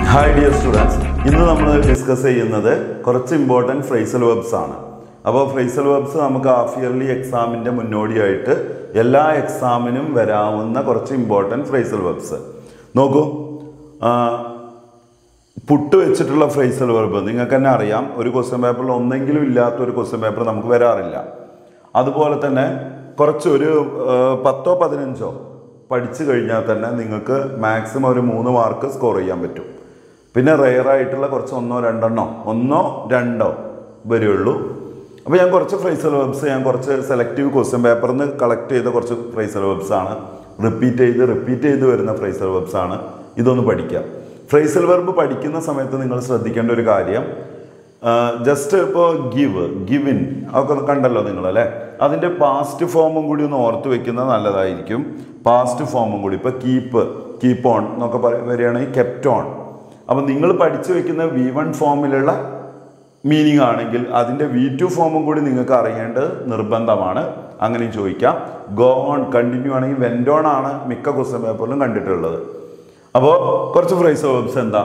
hi dear students ഇന്ന് നമ്മൾ discuss ചെയ്യുന്നത് കുറച്ച് ഇമ്പോർട്ടൻറ്റ് ഫ്രൈസൽ വെബ്സ് ആണ് അപ്പോൾ ഫ്രൈസൽ വെബ്സ് നമുക്ക് ഹാഫ് ഇയർലി എക്സാമിൻ്റെ മുന്നോടിയായിട്ട് എല്ലാ എക്സാമിനും വരാവുന്ന കുറച്ച് ഇമ്പോർട്ടൻറ്റ് ഫ്രൈസൽ വെബ്സ് നോക്കൂ ആ, പുട്ട് വെച്ചിട്ടുള്ള ഫ്രൈസൽ വെർബ് നിങ്ങൾക്ക് തന്നെ അറിയാം ഒരു ക്വസ്റ്റ്യൻ പേപ്പറിൽ ഒന്നെങ്കിലും ഇല്ലാത്ത ഒരു ക്വസ്റ്റ്യൻ പേപ്പർ നമുക്ക് വരാറില്ല അതുപോലെ തന്നെ കുറച്ച് ഒരു ആ, പത്തോ പതിനഞ്ചോ പഠിച്ചു കഴിഞ്ഞാൽ തന്നെ നിങ്ങൾക്ക് മാക്സിമം ഒരു മൂന്ന് മാർക്ക് സ്കോർ ചെയ്യാൻ പറ്റും പിന്നെ റെയർ ആയിട്ടുള്ള കുറച്ച് ഒന്നോ രണ്ടെണ്ണോ ഒന്നോ രണ്ടോ വരെയുള്ളൂ അപ്പോൾ ഞാൻ കുറച്ച് ഫ്രൈസൽ വെബ്സ് ഞാൻ കുറച്ച് സെലക്റ്റീവ് ക്വസ്റ്റ്യൻ പേപ്പറിൽ നിന്ന് കളക്ട് ചെയ്ത കുറച്ച് ഫ്രൈസൽ വെബ്സ് ആണ് റിപ്പീറ്റ് ചെയ്ത് റിപ്പീറ്റ് ചെയ്ത് വരുന്ന ഫ്രൈസൽ വെബ്സ് ആണ് ഇതൊന്ന് പഠിക്കാം ഫ്രൈസൽ വെർബ് പഠിക്കുന്ന സമയത്ത് നിങ്ങൾ ശ്രദ്ധിക്കേണ്ട ഒരു കാര്യം ജസ്റ്റ് ഇപ്പോൾ ഗിവ് ഗിവിൻ അതൊക്കെ കണ്ടല്ലോ നിങ്ങൾ അല്ലേ അതിൻ്റെ പാസ്റ്റ് ഫോമും കൂടി ഒന്ന് ഓർത്ത് വെക്കുന്നത് നല്ലതായിരിക്കും പാസ്റ്റ് ഫോമും കൂടി ഇപ്പോൾ കീപ്പ് കീപ്പ് ഓൺ എന്നൊക്കെ പറ വരികയാണെങ്കിൽ കെപ്റ്റ് ഓൺ അപ്പം നിങ്ങൾ പഠിച്ചു വെക്കുന്ന വി വൺ ഫോമിലുള്ള മീനിങ് ആണെങ്കിൽ അതിൻ്റെ വി ടു ഫോമും കൂടി നിങ്ങൾക്ക് അറിയേണ്ടത് നിർബന്ധമാണ് അങ്ങനെയും ചോദിക്കാം ഗോ ഓൺ കണ്ടിന്യൂ ആണെങ്കിൽ വെൻഡോൺ ആണ് മിക്ക ക്വസ്റ്റ്യൻ പേപ്പറിലും കണ്ടിട്ടുള്ളത് അപ്പോൾ കുറച്ച് ഫ്രൈസ് വേർബ്സ് എന്താ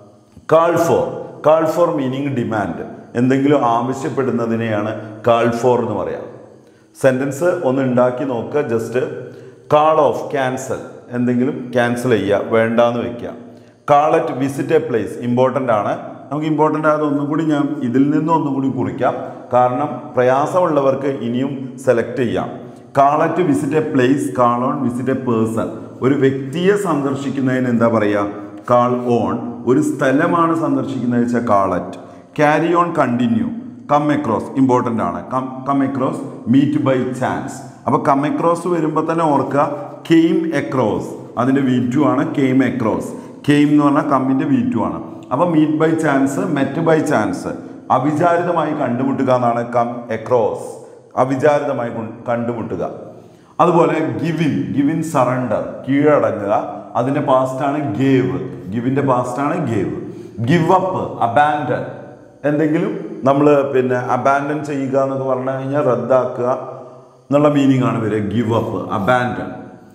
call for call for meaning demand എന്തെങ്കിലും ആവശ്യപ്പെടുന്നതിനെയാണ് കാൾ ഫോർ എന്ന് പറയാം സെൻറ്റൻസ് ഒന്ന് ഉണ്ടാക്കി നോക്കുക ജസ്റ്റ് കാൾ ഓഫ് ക്യാൻസൽ എന്തെങ്കിലും ക്യാൻസൽ ചെയ്യുക വേണ്ടാന്ന് വെക്കുക call at visit a place important ആണ് നമുക്ക് ഇമ്പോർട്ടൻ്റ് ആയത് ഒന്നും കൂടി ഞാൻ ഇതിൽ നിന്നും ഒന്നും കൂടി കുറിക്കാം കാരണം പ്രയാസമുള്ളവർക്ക് ഇനിയും സെലക്ട് ചെയ്യാം call at visit a place call on visit a person ഒരു വ്യക്തിയെ സന്ദർശിക്കുന്നതിന് എന്താ പറയുക കാൾ ഓൺ ഒരു സ്ഥലമാണ് സന്ദർശിക്കുന്നത് വെച്ചാൽ call at carry on continue come across important ആണ് come come across meet by chance അപ്പോൾ കം എക്രോസ് വരുമ്പോൾ തന്നെ ഓർക്കുക കെയിം എക്രോസ് അതിൻ്റെ വി ടു ആണ് കെയിം എക്രോസ് കെയിം എന്ന് പറഞ്ഞാൽ കമ്മിൻ്റെ വി ടു ആണ് അപ്പോൾ meet by chance met by chance അവിചാരിതമായി കണ്ടുമുട്ടുക എന്നാണ് കം എക്രോസ് അവിചാരിതമായി കൊ- കണ്ടുമുട്ടുക അതുപോലെ ഗിവിൻ ഗിവിൻ സറണ്ടർ കീഴടങ്ങുക അതിൻ്റെ പാസ്റ്റാണ് ഗേവ് ഗിവിൻ്റെ പാസ്റ്റാണ് ഗേവ് ഗിവ് അപ്പ് അബാൻഡൻ എന്തെങ്കിലും നമ്മൾ പിന്നെ അബാൻഡൻ ചെയ്യുക എന്നൊക്കെ പറഞ്ഞു കഴിഞ്ഞാൽ റദ്ദാക്കുക എന്നുള്ള മീനിങ് ആണ് വരിക give up abandon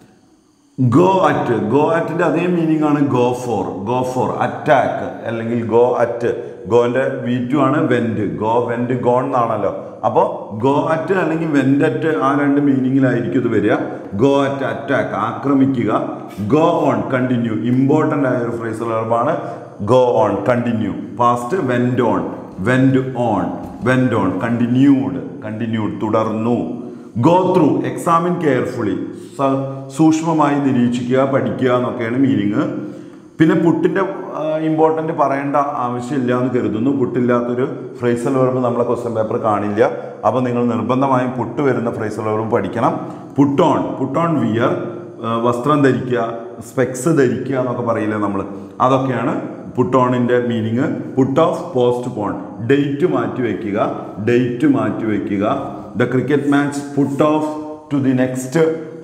go at go അറ്റിന്റെ അതേ മീനിങ് ആണ് go for go for attack അല്ലെങ്കിൽ ഗോ അറ്റ് ഗോന്റെ വി ടു ആണ് വെന്റ് ഗോ വെന്റ് ഗോൺ എന്നാണല്ലോ അപ്പോൾ ഗോ അറ്റ് അല്ലെങ്കിൽ വെന്റ് അറ്റ് ആ രണ്ട് മീനിങ്ങിലായിരിക്കും ഇത് വരിക ഗോ അറ്റ് അറ്റാക്ക് ആക്രമിക്കുക ഗോ ഓൺ കണ്ടിന്യൂ ഇമ്പോർട്ടൻ്റ് ആയ ഒരു ഫ്രേസ് വെർബാണ് go on continue past went on went on went on continued continued തുടർന്നു ഗോ ത്രൂ എക്സാമിൻ കെയർഫുള്ളി സൂക്ഷ്മമായി നിരീക്ഷിക്കുക പഠിക്കുക എന്നൊക്കെയാണ് മീനിങ് പിന്നെ പുട്ടിൻ്റെ ഇമ്പോർട്ടൻ്റ് പറയേണ്ട ആവശ്യമില്ല എന്ന് കരുതുന്നു പുട്ടില്ലാത്തൊരു ഫ്രൈസൽ വെർബ് നമ്മളെ ക്വസ്റ്റ്യൻ പേപ്പർ കാണില്ല അപ്പോൾ നിങ്ങൾ നിർബന്ധമായും പുട്ട് വരുന്ന ഫ്രൈസൽ വെർബ് പഠിക്കണം പുട്ടോൺ പുട്ടോൺ വിയർ വസ്ത്രം ധരിക്കുക സ്പെക്സ് ധരിക്കുക എന്നൊക്കെ പറയില്ലേ നമ്മൾ അതൊക്കെയാണ് പുട്ടോണിൻ്റെ meaning put off postpone date മാറ്റി വയ്ക്കുക ഡേറ്റ് മാറ്റി വയ്ക്കുക the cricket match put off to the next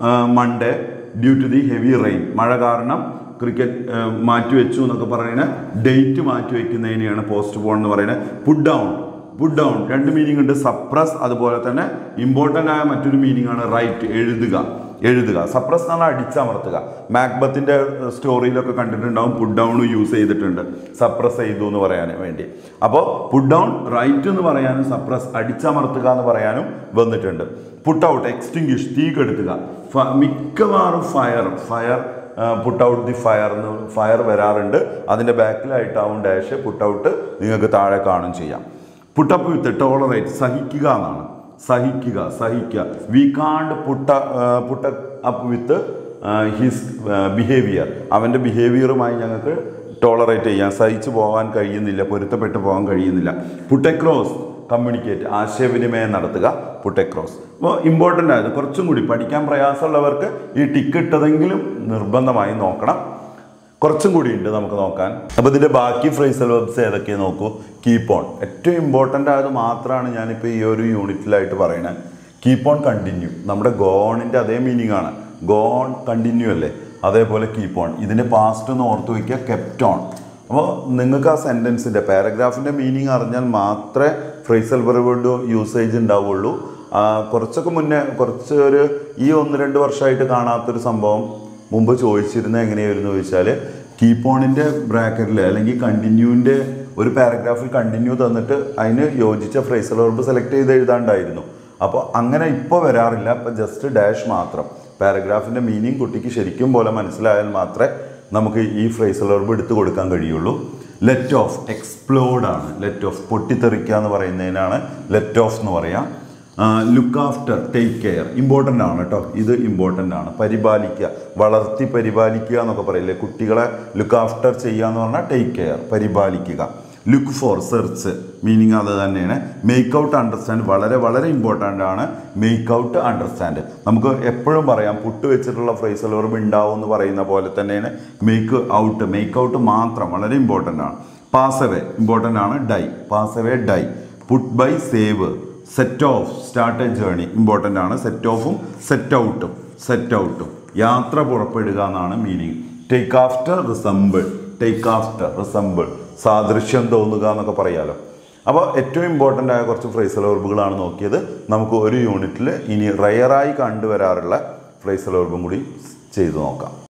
Monday due to the heavy rain മഴ കാരണം ക്രിക്കറ്റ് മാറ്റി വെച്ചു എന്നൊക്കെ പറയുന്നത് ഡേറ്റ് മാറ്റി വയ്ക്കുന്നതിനെയാണ് പോസ്റ്റ് പോൺ എന്ന് പറയുന്നത് പുട്ട് ഡൗൺ പുട്ട് ഡൗൺ രണ്ട് മീനിങ് ഉണ്ട് സപ്രസ് അതുപോലെ തന്നെ ഇമ്പോർട്ടൻ്റ് ആയ മറ്റൊരു മീനിങ് ആണ് റൈറ്റ് എഴുതുക എഴുതുക സപ്രസ് എന്ന് പറഞ്ഞാൽ അടിച്ചമർത്തുക മാക്ബത്തിൻ്റെ സ്റ്റോറിയിലൊക്കെ കണ്ടിട്ടുണ്ടാവും പുട്ട് ഡൗൺ യൂസ് ചെയ്തിട്ടുണ്ട് സപ്രസ് ചെയ്തു എന്ന് പറയാൻ വേണ്ടി അപ്പോൾ പുട്ട് ഡൗൺ റൈറ്റ് എന്ന് പറയാനും സപ്രസ് അടിച്ചമർത്തുക എന്ന് പറയാനും വന്നിട്ടുണ്ട് പുട്ട് ഔട്ട് എക്സ്റ്റിങ്ക്വിഷ് തീ കെടുത്തുക ഫ- മിക്കവാറും fire fire put out the fire എന്ന് ഫയർ വരാറുണ്ട് അതിൻ്റെ ബാക്കിലായിട്ടാവും ഡാഷ് പുട്ട് ഔട്ട് നിങ്ങൾക്ക് താഴെ കാണും ചെയ്യാം പുട്ടപ്പ് വിത്ത് ടോളറേറ്റ് സഹിക്കുക എന്നാണ് സഹിക്കുക സഹിക്കുക we can't put put up with his behaviour അവൻ്റെ ബിഹേവിയറുമായി ഞങ്ങൾക്ക് ടോളറേറ്റ് ചെയ്യാൻ സഹിച്ചു പോകാൻ കഴിയുന്നില്ല പൊരുത്തപ്പെട്ട് പോകാൻ കഴിയുന്നില്ല പുട്ടെക്രോസ് കമ്മ്യൂണിക്കേറ്റ് ആശയവിനിമയം നടത്തുക പുട്ടെക്രോസ് അപ്പോൾ ഇമ്പോർട്ടൻ്റ് ആയത് കുറച്ചും കൂടി പഠിക്കാൻ പ്രയാസമുള്ളവർക്ക് ഈ ടിക്ക് ഇട്ടതെങ്കിലും നിർബന്ധമായി നോക്കണം കുറച്ചും കൂടി ഉണ്ട് നമുക്ക് നോക്കാൻ അപ്പോൾ ഇതിൻ്റെ ബാക്കി ഫ്രൈസൽ വെബ്സ് ഏതൊക്കെ നോക്കൂ കീപ്പ് ഓൺ ഏറ്റവും ഇമ്പോർട്ടൻ്റ് ആയത് മാത്രമാണ് ഞാനിപ്പോൾ ഈ ഒരു യൂണിറ്റിലായിട്ട് പറയുന്നത് കീപ്പ് ഓൺ കണ്ടിന്യൂ നമ്മുടെ ഗോണിൻ്റെ അതേ മീനിങ് ആണ് ഗോൺ കണ്ടിന്യൂ അല്ലേ അതേപോലെ കീപ്പ് ഓൺ ഇതിൻ്റെ പാസ്റ്റ് ഒന്ന് ഓർത്ത് വയ്ക്കുക കെപ്റ്റ് ഓൺ അപ്പോൾ നിങ്ങൾക്ക് ആ സെൻറ്റൻസിൻ്റെ പാരഗ്രാഫിൻ്റെ മീനിങ് അറിഞ്ഞാൽ മാത്രമേ ഫ്രൈസൽ വെർബ് യൂസേജ് ഉണ്ടാവുള്ളൂ ആ, കുറച്ചൊക്കെ മുന്നേ കുറച്ച് ഒരു ഈ ഒന്ന് രണ്ട് വർഷമായിട്ട് കാണാത്തൊരു സംഭവം മുമ്പ് ചോദിച്ചിരുന്നത് എങ്ങനെയായിരുന്നു ചോദിച്ചാൽ കീപ്പ് ഓണിൻ്റെ ബ്രാക്കറ്റിൽ അല്ലെങ്കിൽ കണ്ടിന്യൂവിൻ്റെ ഒരു പാരഗ്രാഫിൽ കണ്ടിന്യൂ തന്നിട്ട് അതിന് യോജിച്ച ഫ്രേസൽ വെർബ് സെലക്ട് ചെയ്ത് എഴുതാണ്ടായിരുന്നു അപ്പോൾ അങ്ങനെ ഇപ്പോൾ വരാറില്ല ഇപ്പോൾ ജസ്റ്റ് ഡാഷ് മാത്രം പാരഗ്രാഫിൻ്റെ മീനിങ് കുട്ടിക്ക് ശരിക്കും പോലെ മനസ്സിലായാൽ മാത്രമേ നമുക്ക് ഈ ഫ്രേസൽ വെർബ് എടുത്തു കൊടുക്കാൻ കഴിയുള്ളൂ ലെറ്റ് ഓഫ് എക്സ്പ്ലോഡ് ആണ് ലെറ്റ് ഓഫ് പൊട്ടിത്തെറിക്കുക എന്ന് പറയുന്നതിനാണ് ലെറ്റ് ഓഫ് എന്ന് പറയാം look after take care important ആണ് കേട്ടോ ഇത് ഇമ്പോർട്ടൻ്റ് ആണ് പരിപാലിക്കുക വളർത്തി പരിപാലിക്കുക എന്നൊക്കെ പറയില്ലേ കുട്ടികളെ ലുക്ക് ആഫ്റ്റർ ചെയ്യുക എന്ന് പറഞ്ഞാൽ ടേക്ക് കെയർ പരിപാലിക്കുക ലുക്ക് ഫോർ സെർച്ച് മീനിങ് അത് തന്നെയാണ് മേക്ക് ഔട്ട് അണ്ടർസ്റ്റാൻഡ് വളരെ വളരെ ഇമ്പോർട്ടൻ്റ് ആണ് മേക്ക് ഔട്ട് അണ്ടർസ്റ്റാൻഡ് നമുക്ക് എപ്പോഴും പറയാം പുട്ട് വെച്ചിട്ടുള്ള ഫ്രേസൽ വെർബ് ഉണ്ടാവും എന്ന് പറയുന്ന പോലെ തന്നെയാണ് മേക്ക് ഔട്ട് മേക്ക് ഔട്ട് മാത്രം വളരെ ഇമ്പോർട്ടൻ്റ് ആണ് പാസ് അവേ ഇമ്പോർട്ടൻ്റ് ആണ് die pass away die put by save set off start a journey important ആണ് സെറ്റ് ഓഫും സെറ്റ് ഔട്ടും സെറ്റ് ഔട്ടും യാത്ര പുറപ്പെടുക എന്നാണ് meaning take after resemble take after resemble സാദൃശ്യം തോന്നുക എന്നൊക്കെ പറയാലോ അപ്പോൾ ഏറ്റവും ഇമ്പോർട്ടൻ്റ് ആയ കുറച്ച് ഫ്രൈസൽ വെർബുകളാണ് നോക്കിയത് നമുക്ക് ഒരു യൂണിറ്റിൽ ഇനി റയറായി കണ്ടുവരാറുള്ള ഫ്രൈസൽ വെർബും കൂടി ചെയ്തു നോക്കാം